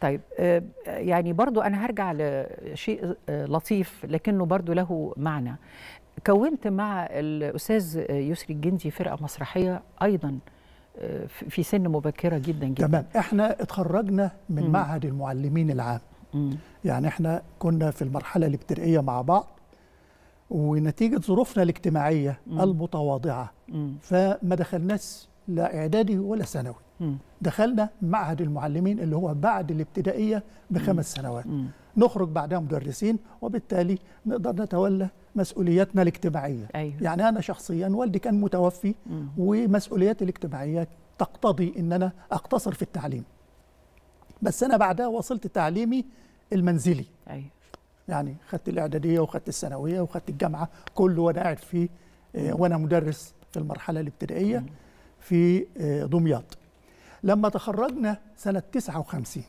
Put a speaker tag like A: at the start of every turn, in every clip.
A: طيب آه، يعني برضو أنا هرجع لشيء آه، لطيف لكنه برضو له معنى كونت مع الأستاذ يسري الجندي فرقة مسرحية أيضا آه، في سن مبكرة جدا جدا
B: تمام احنا اتخرجنا من
A: مم.
B: معهد المعلمين العام
A: مم.
B: يعني احنا كنا في المرحلة الابتدائية مع بعض ونتيجة ظروفنا الاجتماعية
A: مم.
B: المتواضعة
A: مم.
B: فما دخلناش لا إعدادي ولا ثانوي
A: مم.
B: دخلنا معهد المعلمين اللي هو بعد الابتدائية بخمس سنوات
A: مم.
B: نخرج بعدها مدرسين وبالتالي نقدر نتولى مسؤولياتنا الاجتماعية
A: أيوه
B: يعني أنا شخصيا والدي كان متوفي
A: مم.
B: ومسؤولياتي الاجتماعية تقتضي ان انا اقتصر في التعليم بس انا بعدها وصلت تعليمي المنزلي
A: أيوه
B: يعني خدت الاعداديه وخدت الثانويه وخدت الجامعه كله وانا قاعد في آه، وانا مدرس في المرحله الابتدائيه
A: مم.
B: في آه، دمياط لما تخرجنا سنه 59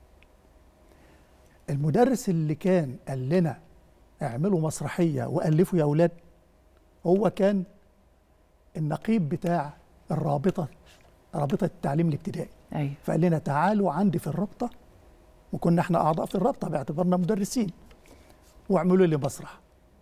B: المدرس اللي كان قال لنا اعملوا مسرحيه والفوا يا اولاد هو كان النقيب بتاع الرابطه رابطه التعليم الابتدائي
A: أيوه
B: فقال لنا تعالوا عندي في الرابطه وكنا احنا اعضاء في الرابطه باعتبارنا مدرسين واعملوا لي مسرح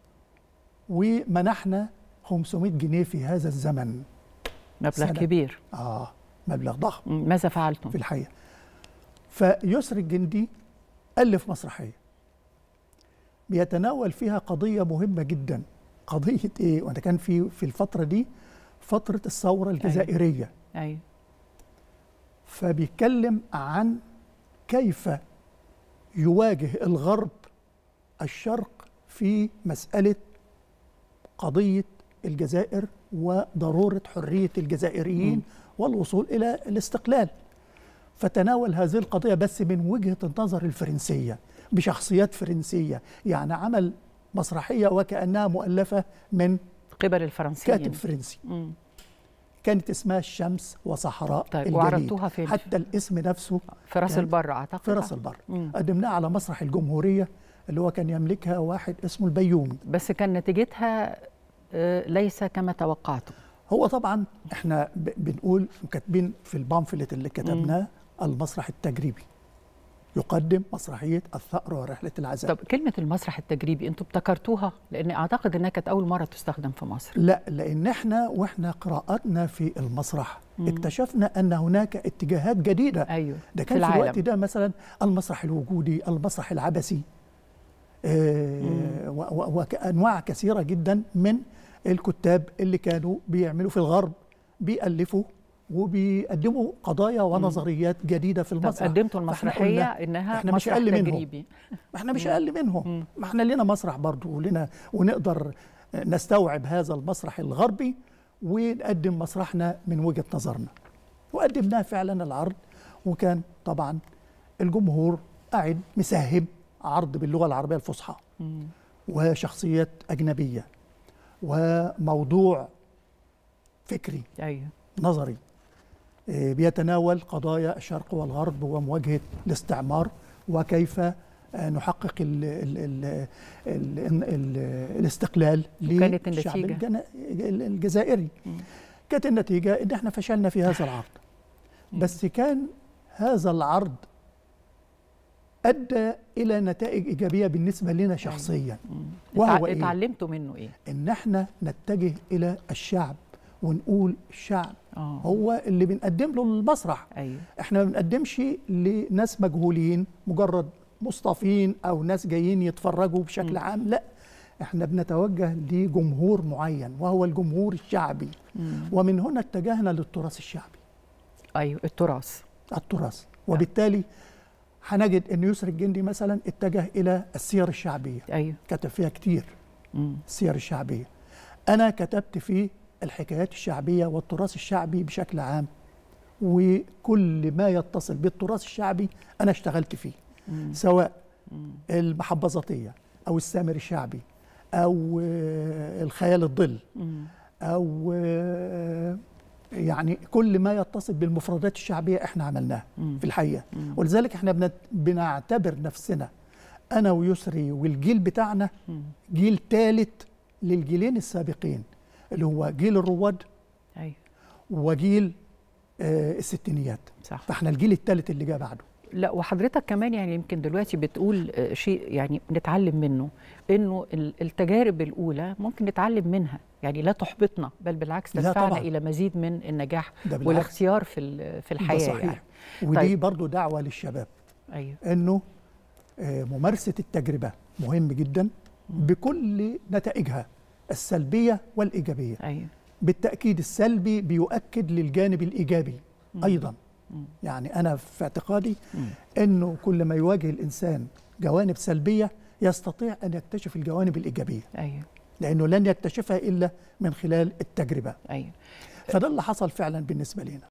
B: ومنحنا 500 جنيه في هذا الزمن
A: مبلغ
B: سنة.
A: كبير
B: اه مبلغ ضخم
A: مم. ماذا فعلتم؟
B: في الحقيقه فيسر الجندي الف مسرحيه بيتناول فيها قضيه مهمه جدا قضيه ايه وانا كان في في الفتره دي فتره الثوره الجزائريه
A: أيوه
B: فبيتكلم عن كيف يواجه الغرب الشرق في مسألة قضية الجزائر وضرورة حرية الجزائريين
A: مم.
B: والوصول إلى الاستقلال فتناول هذه القضية بس من وجهة النظر الفرنسية بشخصيات فرنسية يعني عمل مسرحية وكأنها مؤلفة من
A: قبل الفرنسيين
B: كاتب فرنسي
A: مم.
B: كانت اسمها الشمس وصحراء
A: طيب
B: الجليد.
A: وعرضتوها فين؟
B: حتى الاسم نفسه
A: في راس
B: كان
A: البر أعتقد
B: في راس البر
A: مم.
B: قدمناها على مسرح الجمهورية اللي هو كان يملكها واحد اسمه البيومي
A: بس كان نتيجتها آه، ليس كما توقعتم
B: هو طبعا احنا ب- بنقول وكاتبين في البامفلت اللي كتبناه المسرح التجريبي يقدم مسرحية الثأر ورحلة العذاب
A: طب كلمة المسرح التجريبي انتوا ابتكرتوها لأن أعتقد إنها كانت أول مرة تستخدم في مصر
B: لا لأن احنا واحنا قراءتنا في المسرح
A: مم.
B: اكتشفنا أن هناك اتجاهات جديدة
A: أيوه
B: ده
A: في
B: كان في,
A: العالم.
B: الوقت ده مثلا المسرح الوجودي المسرح العبثي آه، و- و- وانواع كثيره جدا من الكتاب اللي كانوا بيعملوا في الغرب بيالفوا وبيقدموا قضايا ونظريات جديده في
A: طب
B: المسرح
A: قدمتوا
B: فإحنا
A: المسرحية
B: قلنا
A: إنها
B: إحنا مش
A: مسرح
B: أقل منهم.
A: تجريبي
B: ما احنا مش اقل منهم
A: مم.
B: ما احنا لنا مسرح برضه ولنا ونقدر نستوعب هذا المسرح الغربي ونقدم مسرحنا من وجهه نظرنا وقدمناه فعلا العرض وكان طبعا الجمهور قاعد مساهم عرض باللغه العربيه الفصحى
A: مم.
B: وشخصيات اجنبيه وموضوع فكري
A: أيوه
B: نظري آه، بيتناول قضايا الشرق والغرب ومواجهه الاستعمار وكيف آه، نحقق ال ال ال ال ال الاستقلال
A: وكانت
B: للشعب
A: النتيجة؟
B: الجنا- الجزائري
A: مم.
B: كانت النتيجه ان احنا فشلنا في هذا العرض بس كان هذا العرض ادى الى نتائج ايجابيه بالنسبه لنا شخصيا
A: مم.
B: وهو
A: اتع-
B: إيه؟
A: اتعلمتوا منه إيه؟
B: ان احنا نتجه الى الشعب ونقول الشعب
A: آه
B: هو اللي بنقدم له المسرح
A: أيوه
B: احنا ما بنقدمش لناس مجهولين مجرد مصطفين او ناس جايين يتفرجوا بشكل
A: مم.
B: عام لا احنا بنتوجه لجمهور معين وهو الجمهور الشعبي
A: مم.
B: ومن هنا اتجهنا للتراث الشعبي
A: أيوه التراث
B: التراث وبالتالي هنجد ان يسر الجندي مثلا اتجه الى السير الشعبيه
A: أيوه
B: كتب فيها كتير
A: مم.
B: السير الشعبيه انا كتبت في الحكايات الشعبيه والتراث الشعبي بشكل عام وكل ما يتصل بالتراث الشعبي انا اشتغلت فيه
A: مم.
B: سواء
A: مم.
B: المحبذاتيه او السامر الشعبي او آه، الخيال الظل
A: مم.
B: او آه، يعني كل ما يتصل بالمفردات الشعبيه احنا عملناه
A: مم.
B: في الحقيقه
A: مم.
B: ولذلك احنا بنت- بنعتبر نفسنا انا ويسري والجيل بتاعنا
A: مم.
B: جيل ثالث للجيلين السابقين اللي هو جيل الرواد
A: أيوه
B: وجيل آه الستينيات
A: صح
B: فاحنا الجيل الثالث اللي جاء بعده
A: لا وحضرتك كمان يعني يمكن دلوقتي بتقول آه، شيء يعني نتعلم منه انه ال- التجارب الاولى ممكن نتعلم منها يعني لا تحبطنا بل بالعكس
B: لا
A: تدفعنا
B: طبعاً.
A: الى مزيد من النجاح
B: ده بالعكس
A: والاختيار في ال- في الحياه
B: ده صحيح
A: يعني.
B: ودي
A: طيب.
B: برضو دعوة للشباب
A: ايوه
B: انه آه، ممارسة التجربة مهم جدا بكل نتائجها السلبية والإيجابية
A: ايوه
B: بالتأكيد السلبي بيؤكد للجانب الإيجابي أيضا يعني أنا في اعتقادي أنه كل ما يواجه الإنسان جوانب سلبية يستطيع أن يكتشف الجوانب الإيجابية
A: ايوه
B: لأنه لن يكتشفها إلا من خلال التجربة
A: ايوه
B: فده اللي حصل فعلا بالنسبة لنا